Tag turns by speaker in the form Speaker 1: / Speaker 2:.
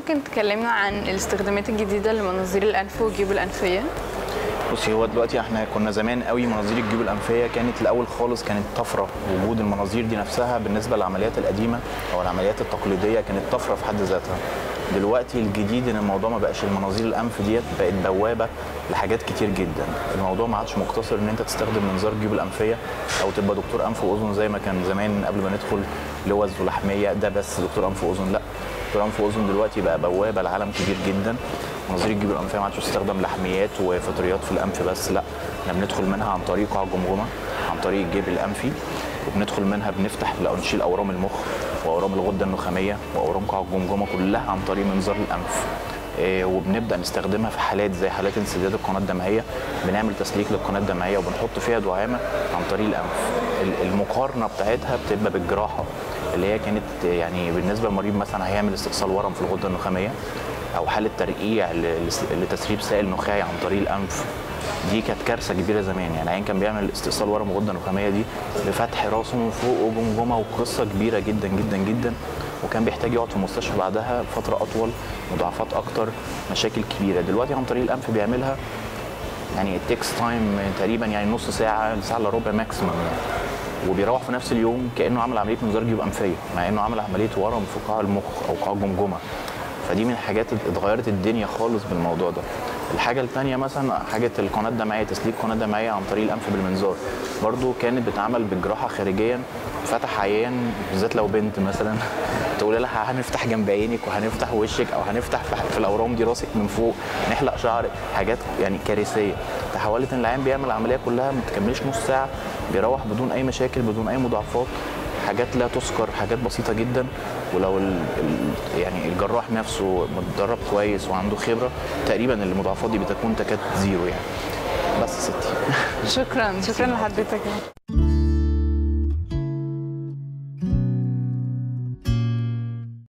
Speaker 1: ممكن تكلمنا عن الاستخدامات الجديده لمناظير الانف والجيوب الانفيه
Speaker 2: بصي هو دلوقتي احنا كنا زمان قوي مناظير الجيوب الانفيه كانت الاول خالص كانت طفره وجود المناظير دي نفسها بالنسبه للعمليات القديمه او العمليات التقليديه كانت طفره في حد ذاتها دلوقتي الجديد ان الموضوع ما بقاش المناظير الانف ديت بقت بوابه لحاجات كتير جدا الموضوع ما عادش مقتصر ان انت تستخدم منظار الجيوب الانفيه او تبقى دكتور انف واذن زي ما كان زمان قبل ما ندخل لوز ولحميه ده بس دكتور انف واذن لا دكتور انف واذن دلوقتي بقى بوابه لعالم كبير جدا مناظير الجيوب الانفيه ما عادش تستخدم لحميات وفطريات في الانف بس لا احنا بندخل منها عن طريق قاع الجمجمه عن طريق الجيب الانفي وبندخل منها بنفتح لو نشيل اورام المخ واورام الغده النخاميه واورام قاع الجمجمه كلها عن طريق منظار الانف إيه، وبنبدا نستخدمها في حالات زي حالات انسداد القناه الدمعيه بنعمل تسليك للقناه الدمعيه وبنحط فيها دعامه عن طريق الانف ال- المقارنه بتاعتها بتبقى بالجراحه اللي هي كانت يعني بالنسبه للمريض مثلا هيعمل استئصال ورم في الغده النخاميه او حاله ترقيع ل- لتسريب سائل نخاعي عن طريق الانف دي كانت كارثه كبيره زمان يعني عين كان بيعمل استئصال ورم الغده النخاميه دي بفتح راسه من فوق وجمجمه وقصه كبيره جدا جدا جدا وكان بيحتاج يقعد في المستشفى بعدها فتره اطول مضاعفات اكتر مشاكل كبيره دلوقتي عن طريق الانف بيعملها يعني تيكس تايم تقريبا يعني نص ساعه لساعه الا ربع ماكسيمم يعني وبيروح في نفس اليوم كانه عمل عمليه منظار جيوب انفيه مع انه عمل عمليه ورم في قاع المخ او قاع الجمجمه فدي من الحاجات اللي اتغيرت الدنيا خالص بالموضوع ده الحاجه الثانيه مثلا حاجه القناه الدمعيه تسليك القناه الدمعيه عن طريق الانف بالمنظار برضو كانت بتعمل بالجراحه خارجيا فتح عيان بالذات لو بنت مثلا تقول لها هنفتح جنب عينك وهنفتح وشك او هنفتح في- في الاورام دي راسك من فوق نحلق شعرك حاجات يعني كارثيه تحولت ان العيان بيعمل العمليه كلها ما تكملش نص ساعه بيروح بدون اي مشاكل بدون اي مضاعفات حاجات لا تذكر حاجات بسيطه جدا ولو ال ال يعني الجراح نفسه متدرب كويس وعنده خبره تقريبا المضاعفات دي بتكون تكاد زيرو يعني بس ستي
Speaker 1: شكرا شكرا لحضرتك